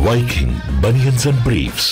Viking Bunions and Briefs.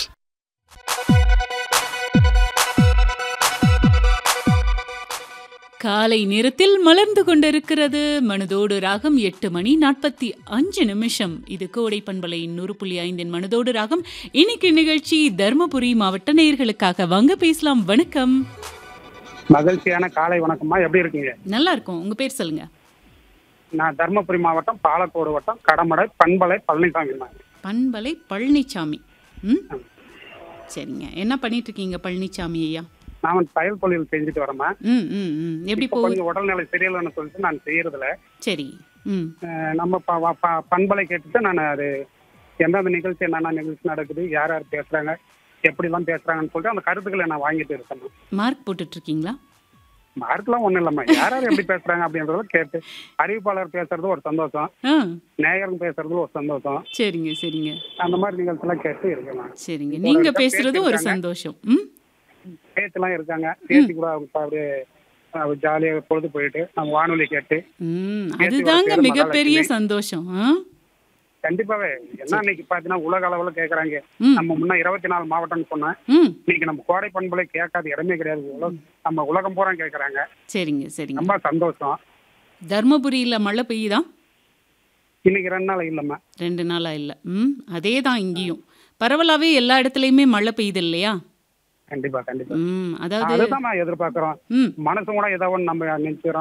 காலை நேரத்தில் மலர்ந்து கொண்டிருக்கிறது மனதோடு ராகம் எட்டு மணி நாற்பத்தி அஞ்சு நிமிஷம் இது கோடை பண்பலையின் நூறு புள்ளி ஐந்தின் மனதோடு ராகம் இன்னைக்கு நிகழ்ச்சி தருமபுரி மாவட்ட நேயர்களுக்காக வாங்க பேசலாம் வணக்கம் மகிழ்ச்சியான காலை வணக்கம்மா எப்படி இருக்கீங்க நல்லா இருக்கும் உங்க பேர் சொல்லுங்க நான் தர்மபுரி மாவட்டம் பாலக்கோடு வட்டம் கடமடை பண்பலை பழனிசாமி பண்பலை பழனிசாமி ம் சரிங்க என்ன பண்ணிட்டு இருக்கீங்க பழனிசாமி ஐயா நான் தையல் தொழில் செஞ்சுட்டு வரேம்மா ம் ம் ம் எப்படி இப்போ போகுது கொஞ்சம் உடல்நிலை சரியில்லைன்னு சொல்லிட்டு நான் செய்யறதில்ல சரி ம் அஹ் நம்ம ப- வ- ப- பண்பலை கேட்டுட்டு நான் அது எந்தெந்த நிகழ்ச்சி என்னென்ன நிகழ்ச்சி நடக்குது யார் யார் பேசுறாங்க எப்படிலாம் பேசுறாங்கன்னு சொல்லிட்டு அந்த கருத்துக்களை நான் வாங்கிட்டு இருக்கேன் மார்க் போட்டுட்டு இருக்கீங்களா மார்க்லாம் ஒன்றும் இல்லைம்மா யார் யார் எப்படி பேசுறாங்க அப்படின்றத கேட்டு அறிவிப்பாளர் பேசுறது ஒரு சந்தோஷம் ஆ நேயர் பேசுறது ஒரு சந்தோஷம் சரிங்க சரிங்க அந்த மாதிரி நிகழ்ச்சியெல்லாம் கேட்டு இருக்கேன் சரிங்க நீங்க ஒருத்தர் பேசுறது ஒரு பேசியிருக்காங்க. சந்தோஷம் ம் பேச்செல்லாம் இருக்காங்க பேசி கூட அவங்க அப்படியே ஜாலியாக பொழுது போயிட்டு நம்ம வானொலி கேட்டு ம் பேசி அதுதாங்க வளர்த்தது மிகப்பெரிய மகாலட்சுமி. சந்தோஷம் ஆ? கண்டிப்பாவே என்ன இன்னைக்கு பாத்தீங்கன்னா உலக அளவுல கேக்குறாங்க ம். நம்ம முன்ன இருபத்தி நாலு மாவட்டம்னு சொன்னேன் ம் இன்னைக்கு நம்ம கோடை பண்பலை கேட்காத இடமே கிடையாது உலக நம்ம உலகம் பூரா கேக்குறாங்க சரிங்க சரிங்க ரொம்ப சந்தோஷம் தர்மபுரியில் மழை பெய்யுதா இன்னைக்கு ரெண்டு நாள் இல்லம்மா ரெண்டு நாளா இல்லை ம் அதே தான் இங்கேயும் பரவலாவே எல்லா இடத்துலையுமே மழை பெய்யுது இல்லையா கண்டிப்பா கண்டிப்பா ம் அதாவது அதுதான் நான் எதிர்பார்க்கிறோம் ம் மனசு கூட ஏதோ ஒன்று நம்ம நினைச்சுக்கிறோம்